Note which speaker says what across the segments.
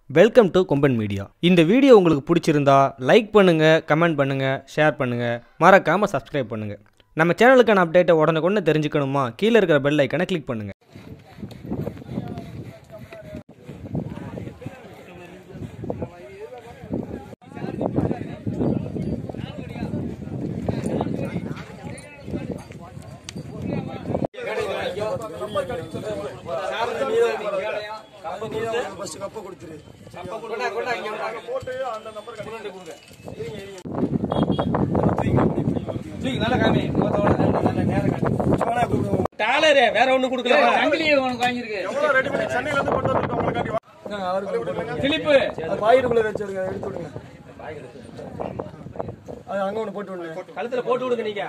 Speaker 1: Welcome to Komban media இந்த video உங்களுக்கு பிடிச்சிருந்தா லைக் பண்ணுங்க கமெண்ட் பண்ணுங்க ஷேர் பண்ணுங்க மறக்காம சப்ஸ்கிரைப் பண்ணுங்க நம்ம சேனலுக்கான அப்டேட்டை உடனுக்குடனே தெரிஞ்சுக்கணுமா கீழே இருக்கிற பெல் ஐக்கனை கிளிக் பண்ணுங்க
Speaker 2: ஃபர்ஸ்ட் கப்பை கொடுத்துரு
Speaker 3: டாலரு வேற ஒண்ணு கொடுக்கல சங்கிலியே உனக்கு வாங்கியிருக்கு
Speaker 2: எவ்வளவு ரெடி பண்ணி சென்னையில இருந்து கொண்டு வந்திருக்கோம் உங்களுக்காண்டி வா.
Speaker 3: பிலிப்பு
Speaker 2: அது பாக்கெட்டுக்குள்ள வச்சிருங்க எடுத்து விடுங்க அது அங்க ஒண்ணு போட்டு விடுங்க
Speaker 3: கழுத்துல போட்டு விடுங்க நீங்க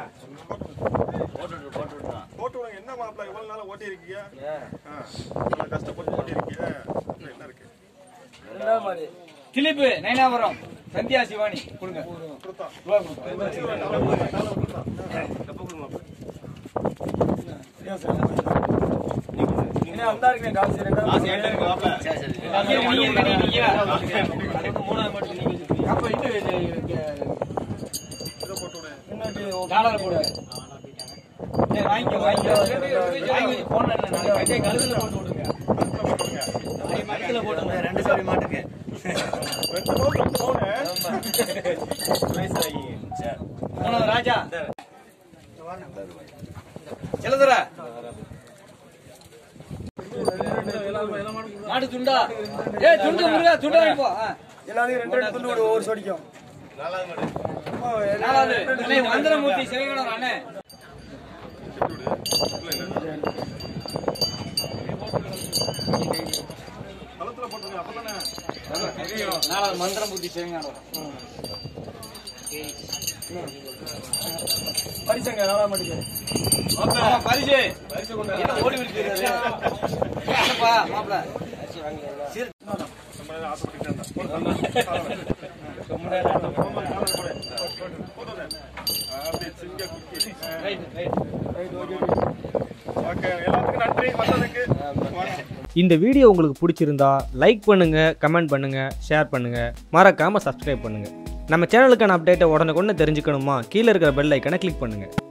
Speaker 2: போட்டு விடுங்க என்ன மாப்பிள்ள இவ்வளவு நாளா ஓட்டி இருக்கீங்க ஆ, இவ்வளவு கஷ்டப்பட்டு ஓட்டி இருக்கீங்க அப்புறம் என்ன இருக்கு
Speaker 3: திலிப்பு நயனாபுரம் சந்தியா சிவானி கொடுங்க
Speaker 2: ஏன் சார் நீங்க அந்த இருக்கீங்க காசு ரெண்டாவது
Speaker 3: நீங்க, நீங்க, நீங்க, நீங்க. அதுக்கு மூணாவது மட்டும் நீங்க வச்சிருக்கீங்க. அப்ப இது, இது, இது,
Speaker 2: என்னடி
Speaker 3: டாலர் போடுங்க சரி, வாங்கிக்கோ, வாங்கிக்கோ. வாங்கி, போன என்ன, நாளைக்கு கட்டியை கழுத்துல போட்டு விடுங்க. நாளைக்கு கழுத்துல போட்டு விடுங்க.
Speaker 2: ரெண்டு பவுன் ரெண்டு பவுன்
Speaker 3: மூணாவது ராஜா செல்லதுரா மாடு துண்டா ஏ துண்டு முருகா துண்டு வாங்கி போ ஆ.
Speaker 2: எல்லாத்தையும் ரெண்டு ரெண்டு துண்டு விடு ஒவ்வொரு சொடிக்கும்
Speaker 3: நாலாவது அண்ணே மந்திரமூர்த்தி சிவகணம் அண்ணே
Speaker 2: களத்துல போட்டுருங்க அப்பதானே
Speaker 3: நாலாவது மந்திரமூர்த்தி சிவகணம்
Speaker 2: பரிசங்க நாலாம் மாட்டுக்கு
Speaker 3: ஆமா, பரிசு என்ன ஓடி விடுக்கிறது என்னப்பா மாப்பிள
Speaker 2: நம்ம நேரம் ஆசைப்பட்டுட்டே இருந்தா. அப்படியே சிங்க குக்கி.
Speaker 3: ரைட் ரைட்
Speaker 2: ஓகே எல்லாத்துக்கும் நன்றி வந்ததுக்கு
Speaker 1: இந்த வீடியோ உங்களுக்கு பிடிச்சிருந்தா லைக் பண்ணுங்க கமெண்ட் பண்ணுங்க ஷேர் பண்ணுங்க மறக்காம சப்ஸ்கிரைப் பண்ணுங்க நம்ம சேனலுக்கான அப்டேட்டை உடனுக்குடனே தெரிஞ்சுக்கணுமா கீழே இருக்கிற பெல் ஐக்கனை கிளிக் பண்ணுங்க